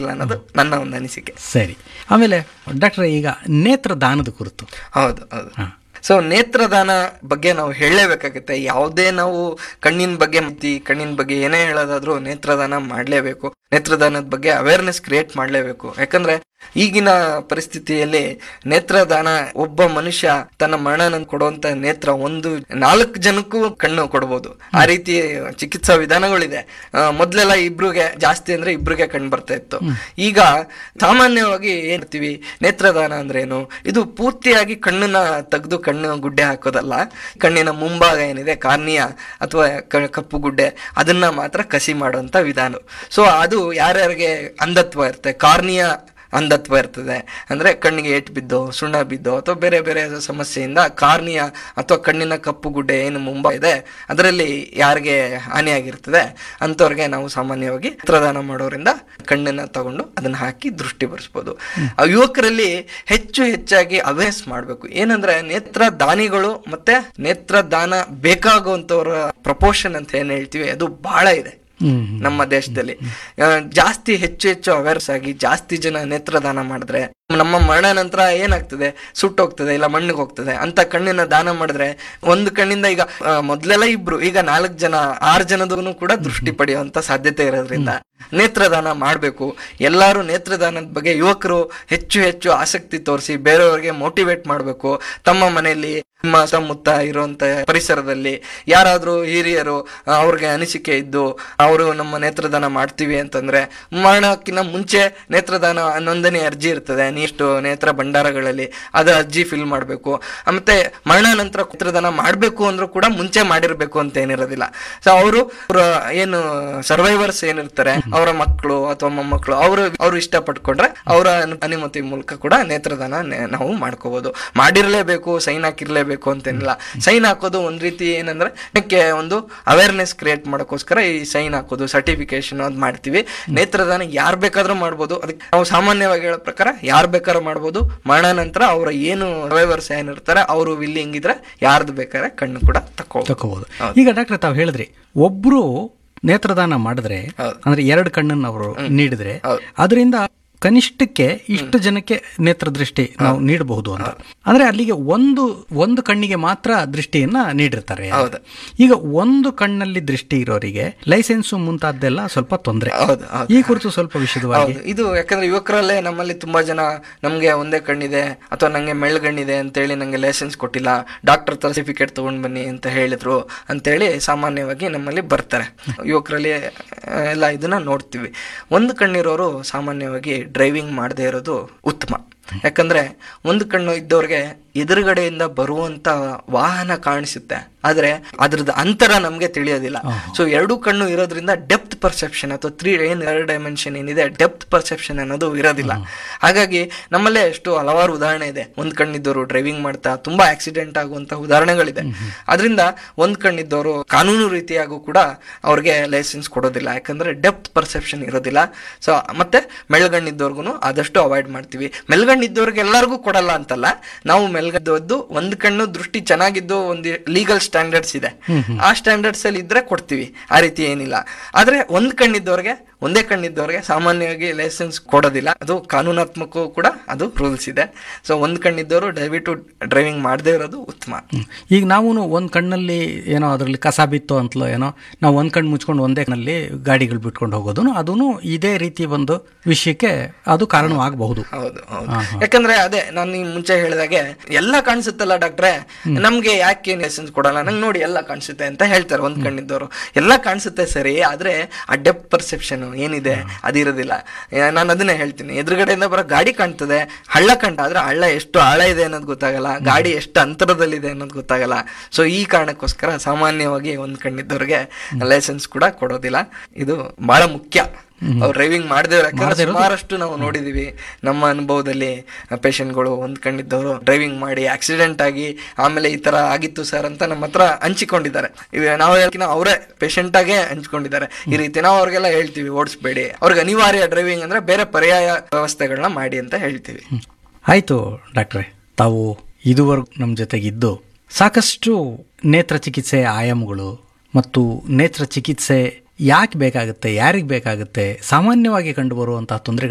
ಗೊತ್ತಿಲ್ಲ ಅನ್ನೋದು ನನ್ನ ಒಂದು ಅನಿಸಿಕೆ ಸರಿ ಆಮೇಲೆ ಡಾಕ್ಟ್ರೆ ಈಗ ನೇತ್ರದಾನದ ಕುರಿತು ಹೌದು ಹೌದು ಸೊ ನೇತ್ರದಾನ ಬಗ್ಗೆ ನಾವು ಹೇಳಲೇಬೇಕಾಗುತ್ತೆ ಯಾವುದೇ ನಾವು ಕಣ್ಣಿನ ಬಗ್ಗೆ ಮಾಹಿತಿ ಕಣ್ಣಿನ ಬಗ್ಗೆ ಏನೇ ಹೇಳೋದಾದ್ರೂ ನೇತ್ರದಾನ ಮಾಡಲೇಬೇಕು ನೇತ್ರದಾನದ ಬಗ್ಗೆ ಅವೇರ್ನೆಸ್ ಕ್ರಿಯೇಟ್ ಮಾಡಲೇಬೇಕು ಯಾಕಂದ್ರೆ ಈಗಿನ ಪರಿಸ್ಥಿತಿಯಲ್ಲಿ ನೇತ್ರದಾನ ಒಬ್ಬ ಮನುಷ್ಯ ತನ್ನ ಮರಣನ ಕೊಡುವಂತ ನೇತ್ರ ಒಂದು ನಾಲ್ಕು ಜನಕ್ಕೂ ಕಣ್ಣು ಕೊಡಬಹುದು ಆ ರೀತಿ ಚಿಕಿತ್ಸಾ ವಿಧಾನಗಳಿದೆ ಆ, ಮೊದ್ಲೆಲ್ಲ ಇಬ್ರಿಗೆ ಜಾಸ್ತಿ ಅಂದ್ರೆ ಇಬ್ರಿಗೆ ಕಣ್ಣು ಬರ್ತಾ ಇತ್ತು ಈಗ ಸಾಮಾನ್ಯವಾಗಿ ಏನ್ ಮಾಡ್ತೀವಿ ನೇತ್ರದಾನ ಅಂದ್ರೆ ಏನು ಇದು ಪೂರ್ತಿಯಾಗಿ ಕಣ್ಣನ್ನ ತೆಗೆದು ಕಣ್ಣು ಗುಡ್ಡೆ ಹಾಕೋದಲ್ಲ ಕಣ್ಣಿನ ಮುಂಭಾಗ ಏನಿದೆ ಕಾರ್ನಿಯ ಅಥವಾ ಕ- ಕಪ್ಪು ಗುಡ್ಡೆ ಅದನ್ನ ಮಾತ್ರ ಕಸಿ ಮಾಡುವಂತ ವಿಧಾನ ಸೊ ಅದು ಯಾರ್ಯಾರಿಗೆ ಅಂಧತ್ವ ಇರುತ್ತೆ ಕಾರ್ನಿಯ ಅಂಧತ್ವ ಇರ್ತದೆ ಅಂದ್ರೆ ಕಣ್ಣಿಗೆ ಏಟು ಬಿದ್ದೋ ಸುಣ್ಣ ಬಿದ್ದೋ ಅಥವಾ ಬೇರೆ ಬೇರೆ ಸಮಸ್ಯೆಯಿಂದ ಕಾರ್ನಿಯ ಅಥವಾ ಕಣ್ಣಿನ ಕಪ್ಪು ಗುಡ್ಡೆ ಏನು ಮುಂಬ ಇದೆ ಅದರಲ್ಲಿ ಯಾರಿಗೆ ಹಾನಿಯಾಗಿರ್ತದೆ ಅಂಥವ್ರಿಗೆ ನಾವು ಸಾಮಾನ್ಯವಾಗಿ ನೇತ್ರದಾನ ಮಾಡೋದ್ರಿಂದ ಕಣ್ಣನ್ನ ತಗೊಂಡು ಅದನ್ನ ಹಾಕಿ ದೃಷ್ಟಿ ಬರ್ಸ್ಬೋದು ಆ ಯುವಕರಲ್ಲಿ ಹೆಚ್ಚು ಹೆಚ್ಚಾಗಿ ಅವೇರ್ನೆಸ್ ಮಾಡಬೇಕು ಏನಂದ್ರೆ ನೇತ್ರ ದಾನಿಗಳು ಮತ್ತೆ ನೇತ್ರದಾನ ಬೇಕಾಗುವಂತವ್ರ ಪ್ರಪೋರ್ಷನ್ ಅಂತ ಏನ್ ಹೇಳ್ತೀವಿ ಅದು ಬಹಳ ಇದೆ ಹ್ಮ್ ನಮ್ಮ ದೇಶದಲ್ಲಿ ಆ, ಜಾಸ್ತಿ ಹೆಚ್ಚು ಹೆಚ್ಚು ಅವೇರ್ಸ್ ಆಗಿ ಜಾಸ್ತಿ ಜನ ನೇತ್ರದಾನ ಮಾಡಿದ್ರೆ ನಮ್ಮ ಮರಣ ನಂತರ ಏನಾಗ್ತದೆ ಸುಟ್ಟೋಗ್ತದೆ ಇಲ್ಲ ಮಣ್ಣಿಗೆ ಹೋಗ್ತದೆ ಅಂತ ಕಣ್ಣಿನ ದಾನ ಮಾಡಿದ್ರೆ ಒಂದು ಕಣ್ಣಿಂದ ಈಗ ಆ, ಮೊದ್ಲೆಲ್ಲ ಇಬ್ರು ಈಗ ನಾಲ್ಕು ಜನ ಆರು ಜನದೂ ಕೂಡ ದೃಷ್ಟಿ ಪಡೆಯುವಂತ ಸಾಧ್ಯತೆ ಇರೋದ್ರಿಂದ ನೇತ್ರದಾನ ಮಾಡಬೇಕು ಎಲ್ಲರೂ ನೇತ್ರದಾನದ ಬಗ್ಗೆ ಯುವಕರು ಹೆಚ್ಚು ಹೆಚ್ಚು ಆಸಕ್ತಿ ತೋರಿಸಿ ಬೇರೆಯವರಿಗೆ ಮೋಟಿವೇಟ್ ಮಾಡಬೇಕು ತಮ್ಮ ಮನೆಯಲ್ಲಿ ನಿಮ್ಮ ಸುತ್ತಮುತ್ತ ಇರುವಂತ ಪರಿಸರದಲ್ಲಿ ಯಾರಾದ್ರೂ ಹಿರಿಯರು ಆ, ಅವ್ರಿಗೆ ಅನಿಸಿಕೆ ಇದ್ದು ಅವರು ನಮ್ಮ ನೇತ್ರದಾನ ಮಾಡ್ತೀವಿ ಅಂತಂದ್ರೆ ಮರಣಕ್ಕಿಂತ ಮುಂಚೆ ನೇತ್ರದಾನ ನೋಂದಣಿ ಅರ್ಜಿ ಇರ್ತದೆ ನೀಷ್ಟು ನೇತ್ರ ಭಂಡಾರಗಳಲ್ಲಿ ಅದು ಅರ್ಜಿ ಫಿಲ್ ಮಾಡಬೇಕು ಮತ್ತೆ ಮರಣ ನಂತರ ನೇತ್ರದಾನ ಮಾಡಬೇಕು ಅಂದ್ರೂ ಕೂಡ ಮುಂಚೆ ಮಾಡಿರ್ಬೇಕು ಅಂತ ಏನಿರೋದಿಲ್ಲ ಸೊ ಅವರು ಏನು ಸರ್ವೈವರ್ಸ್ ಏನಿರ್ತಾರೆ ಅವರ ಮಕ್ಕಳು ಅಥವಾ ಮೊಮ್ಮಕ್ಕಳು ಅವರು ಅವರು ಇಷ್ಟಪಟ್ಕೊಂಡ್ರೆ ಅವರ ಅನು- ಅನುಮತಿ ಮೂಲಕ ಕೂಡ ನೇತ್ರದಾನ ನೆ- ನಾವು ಮಾಡ್ಕೋಬಹುದು ಮಾಡಿರ್ಲೇಬೇಕು ಸೈನ್ ಹಾಕಿರ್ಲೇಬೇಕು ಅಂತೇನಿಲ್ಲ ಸೈನ್ ಹಾಕೋದು ಒಂದ್ ರೀತಿ ಏನಂದ್ರೆ ಅದಕ್ಕೆ ಒಂದು ಅವೇರ್ನೆಸ್ ಕ್ರಿಯೇಟ್ ಮಾಡೋಕ್ಕೋಸ್ಕರ ಈ ಸೈನ್ ಹಾಕೋದು ಸರ್ಟಿಫಿಕೇಶನ್ ಅದ್ ಮಾಡ್ತೀವಿ ನೇತ್ರದಾನ ಯಾರ್ ಬೇಕಾದ್ರೂ ಮಾಡ್ಬೋದು ಅದಕ್ಕೆ ನಾವು ಸಾಮಾನ್ಯವಾಗಿ ಹೇಳೋ ಪ್ರಕಾರ ಯಾರ್ ಬೇಕಾದ್ರೂ ಮಾಡ್ಬೋದು ಮರಣ ನಂತರ ಅವರ ಏನು ಸರ್ವೈವರ್ಸ್ ಏನಿರ್ತಾರೆ ಅವರು ವಿಲ್ಲಿಂಗ್ ಇದ್ರೆ ಯಾರ್ದು ಬೇಕಾದ್ರೆ ಕಣ್ಣು ಕೂಡ ತಕೋ ತಕೋಬಹುದು ಈಗ ಡಾಕ್ಟರ್ ತಾವು ಹೇಳಿದ್ರಿ ಒಬ್ರು ನೇತ್ರದಾನ ಮಾಡಿದ್ರೆ ಹೌದು. ಅಂದ್ರೆ ಎರಡು ಕಣ್ಣನ್ನು ಅವರು ನೀಡಿದ್ರೆ ಹೌದು. ಅದರಿಂದ ಕನಿಷ್ಠಕ್ಕೆ ಇಷ್ಟು ಜನಕ್ಕೆ ನೇತ್ರ ದೃಷ್ಟಿ ನಾವು ನೀಡಬಹುದು ಅಂತ ಅಂದ್ರೆ ಅಲ್ಲಿಗೆ ಒಂದು ಒಂದು ಕಣ್ಣಿಗೆ ಮಾತ್ರ ದೃಷ್ಟಿಯನ್ನ ನೀಡಿರ್ತಾರೆ ಹೌದು. ಈಗ ಒಂದು ಕಣ್ಣಲ್ಲಿ ದೃಷ್ಟಿ ಇರೋರಿಗೆ ಲೈಸೆನ್ಸು ಮುಂತಾದ್ದೆಲ್ಲ ಸ್ವಲ್ಪ ತೊಂದರೆ ಹೌದು ಹೌದು ಈ ಕುರಿತು ಸ್ವಲ್ಪ ವಿಶದವಾಗಿ ಹೌದು ಇದು ಯಾಕಂದ್ರೆ ಯುವಕರಲ್ಲೇ ನಮ್ಮಲ್ಲಿ ತುಂಬಾ ಜನ ನಮ್ಗೆ ಒಂದೇ ಕಣ್ಣಿದೆ ಅಥವಾ ನಂಗೆ ಮೆಳ್ಗಣ್ಣಿದೆ ಅಂತೇಳಿ ನಂಗೆ ಲೈಸೆನ್ಸ್ ಕೊಟ್ಟಿಲ್ಲ ಡಾಕ್ಟರ್ ಸರ್ಟಿಫಿಕೇಟ್ ತಗೊಂಡ್ ಬನ್ನಿ ಅಂತ ಹೇಳಿದ್ರು ಅಂತೇಳಿ ಸಾಮಾನ್ಯವಾಗಿ ನಮ್ಮಲ್ಲಿ ಬರ್ತಾರೆ ಯುವಕರಲ್ಲಿ ಆ, ಎಲ್ಲ ಇದನ್ನ ನೋಡ್ತೀವಿ ಒಂದು ಕಣ್ಣಿರೋರು ಸಾಮಾನ್ಯವಾಗಿ ಡ್ರೈವಿಂಗ್ ಮಾಡದೇ ಇರೋದು ಉತ್ತಮ ಯಾಕಂದ್ರೆ ಒಂದು ಕಣ್ಣು ಇದ್ದವ್ರಿಗೆ ಎದುರುಗಡೆಯಿಂದ ಬರುವಂತ ವಾಹನ ಕಾಣಿಸುತ್ತೆ ಆದ್ರೆ ಅದ್ರದ್ದು ಅಂತರ ನಮ್ಗೆ ತಿಳಿಯೋದಿಲ್ಲ ಸೊ ಎರಡು ಕಣ್ಣು ಇರೋದ್ರಿಂದ ಡೆಪ್ತ್ ಪರ್ಸೆಪ್ಷನ್ ಅಥವಾ ತ್ರೀ ಏನ್ ಎರಡು ಡೈಮೆನ್ಷನ್ ಏನಿದೆ ಡೆಪ್ತ್ ಪರ್ಸೆಪ್ಷನ್ ಅನ್ನೋದು ಇರೋದಿಲ್ಲ ಹಾಗಾಗಿ ನಮ್ಮಲ್ಲೇ ಎಷ್ಟು ಹಲವಾರು ಉದಾಹರಣೆ ಇದೆ ಒಂದ್ ಕಣ್ಣಿದ್ದವರು ಡ್ರೈವಿಂಗ್ ಮಾಡ್ತಾ ತುಂಬಾ ಆಕ್ಸಿಡೆಂಟ್ ಆಗುವಂತ ಉದಾಹರಣೆಗಳಿದೆ ಅದರಿಂದ ಒಂದ್ ಕಣ್ಣಿದ್ದವರು ಕಾನೂನು ರೀತಿಯಾಗೂ ಕೂಡ ಅವ್ರಿಗೆ ಲೈಸೆನ್ಸ್ ಕೊಡೋದಿಲ್ಲ ಯಾಕಂದ್ರೆ ಡೆಪ್ತ್ ಪರ್ಸೆಪ್ಷನ್ ಇರೋದಿಲ್ಲ ಸೊ ಮತ್ತೆ ಮೆಲ್ಗಣ್ಣಿದ್ದವ್ರಿಗೂ ಆದಷ್ಟು ಅವಾಯ್ಡ್ ಮಾಡ್ತೀವಿ ಮೆಲ್ಗಣ್ಣಿದ್ದವ್ರಿಗೆ ಎಲ್ಲರಿಗೂ ಕೊಡಲ್ಲ ಅಂತಲ್ಲ ನಾವು ಮೆಲ್ಗದ್ದು ಒಂದ್ ಕಣ್ಣು ದೃಷ್ಟಿ ಚೆನ್ನಾಗಿದ್ದು ಒಂದು ಲೀಗಲ್ ಸ್ಟ್ಯಾಂಡರ್ಡ್ಸ್ ಇದೆ ಆ ಸ್ಟ್ಯಾಂಡರ್ಡ್ಸ್ ಅಲ್ಲಿ ಇದ್ರೆ ಕೊಡ್ತೀವಿ ಆ ರೀತಿ ಏನಿಲ್ಲ ಆದ್ರೆ ಒಂದ್ ಕಣ್ಣಿದ್ದವ್ರಿಗೆ ಒಂದೇ ಕಣ್ಣಿದ್ದವ್ರಿಗೆ ಸಾಮಾನ್ಯವಾಗಿ ಲೈಸೆನ್ಸ್ ಕೊಡೋದಿಲ್ಲ ಅದು ಕಾನೂನಾತ್ಮಕವೂ ಕೂಡ ಅದು ರೂಲ್ಸ್ ಇದೆ ಸೊ ಒಂದ್ ಕಣ್ಣಿದ್ದವರು ದಯವಿಟ್ಟು ಡ್ರೈವಿಂಗ್ ಮಾಡದೇ ಇರೋದು ಉತ್ತಮ ಹ್ಮ್. ಈಗ ನಾವು ಒಂದ್ ಕಣ್ಣಲ್ಲಿ ಏನೋ ಅದರಲ್ಲಿ ಕಸ ಬಿತ್ತು ಅಂತಲೋ ಏನೋ ನಾವು ಒಂದ್ ಕಣ್ಣು ಮುಚ್ಕೊಂಡು ಒಂದೇ ಕಣ್ಣಲ್ಲಿ ಗಾಡಿಗಳು ಬಿಟ್ಕೊಂಡು ಹೋಗೋದು ಅದೂ ಇದೇ ರೀತಿ ಒಂದು ವಿಷಯಕ್ಕೆ ಅದು ಕಾರಣವಾಗಬಹುದು ಹೌದು ಹೌದು ಯಾಕಂದ್ರೆ ಅದೇ ನಾನು ಈ ಮುಂಚೆ ಹೇಳಿದಾಗೆ ಎಲ್ಲ ಕಾಣಿಸುತ್ತಲ್ಲ ಡಾಕ್ಟ್ರೆ ನಮ್ಗೆ ಯಾಕೆ ಲೈಸೆನ್ಸ್ ಕೊಡಲ್ಲ ನಂಗೆ ನೋಡಿ ಎಲ್ಲ ಕಾಣಿಸುತ್ತೆ ಅಂತ ಹೇಳ್ತಾರೆ ಒಂದ್ ಕಣ್ಣಿದ್ದವರು ಎಲ್ಲ ಕಾಣಿಸುತ್ತೆ ಸರಿ ಆದ್ರೆ ಆ ಡೆಪ್ ಪರ್ಸೆಪ್ಷನ್ ಏನಿದೆ ಅದಿರೋದಿಲ್ಲ ನಾನು ಅದನ್ನೇ ಹೇಳ್ತೀನಿ ಎದುರುಗಡೆಯಿಂದ ಬರೋ ಗಾಡಿ ಕಾಣ್ತದೆ ಹಳ್ಳ ಕಂಡ ಆದ್ರೆ ಹಳ್ಳ ಎಷ್ಟು ಆಳ ಇದೆ ಅನ್ನೋದು ಗೊತ್ತಾಗಲ್ಲ ಗಾಡಿ ಎಷ್ಟು ಅಂತರದಲ್ಲಿದೆ ಅನ್ನೋದು ಗೊತ್ತಾಗಲ್ಲ ಸೊ ಈ ಕಾರಣಕ್ಕೋಸ್ಕರ ಸಾಮಾನ್ಯವಾಗಿ ಒಂದ್ ಕಣ್ಣಿದ್ದವ್ರಿಗೆ ಲೈಸೆನ್ಸ್ ಕೂಡ ಕೊಡೋದಿಲ್ಲ ಇದು ಬಹಳ ಮುಖ್ಯ ಅವ್ರು ಡ್ರೈವಿಂಗ್ ಮಾಡದೇ ಯಾಕಂದ್ರೆ ಸುಮಾರಷ್ಟು ನಾವು ನೋಡಿದೀವಿ ನಮ್ಮ ಅನುಭವದಲ್ಲಿ ಪೇಷಂಟ್ಗಳು ಒಂದ್ ಕಣ್ಣಿದ್ದವರು ಡ್ರೈವಿಂಗ್ ಮಾಡಿ ಆಕ್ಸಿಡೆಂಟ್ ಆಗಿ ಆಮೇಲೆ ಈ ತರ ಆಗಿತ್ತು ಸರ್ ಅಂತ ನಮ್ಮ ಹತ್ರ ಹಂಚಿಕೊಂಡಿದ್ದಾರೆ ಇವ ನಾವು ಹೇಳ್ಕಿನ ಅವರೇ ಪೇಷಂಟ್ ಆಗೇ ಹಂಚ್ಕೊಂಡಿದ್ದಾರೆ ಈ ರೀತಿ ನಾವು ಅವ್ರಿಗೆಲ್ಲ ಹೇಳ್ತೀವಿ ಓಡಿಸ್ಬೇಡಿ ಅವ್ರಿಗೆ ಅನಿವಾರ್ಯ ಡ್ರೈವಿಂಗ್ ಅಂದ್ರೆ ಬೇರೆ ಪರ್ಯಾಯ ವ್ಯವಸ್ಥೆಗಳನ್ನ ಮಾಡಿ ಅಂತ ಹೇಳ್ತೀವಿ ಆಯ್ತು ಡಾಕ್ಟ್ರೆ ತಾವು ಇದುವರೆಗೂ ನಮ್ಮ ಜೊತೆಗಿದ್ದು ಸಾಕಷ್ಟು ನೇತ್ರ ಚಿಕಿತ್ಸೆಯ ಆಯಾಮಗಳು ಮತ್ತು ನೇತ್ರ ಚಿಕಿತ್ಸೆ ಯಾಕೆ ಬೇಕಾಗುತ್ತೆ ಯಾರಿಗೆ ಬೇಕಾಗುತ್ತೆ ಸಾಮಾನ್ಯವಾಗಿ ಕಂಡುಬರುವಂತಹ ತೊಂದರೆಗಳು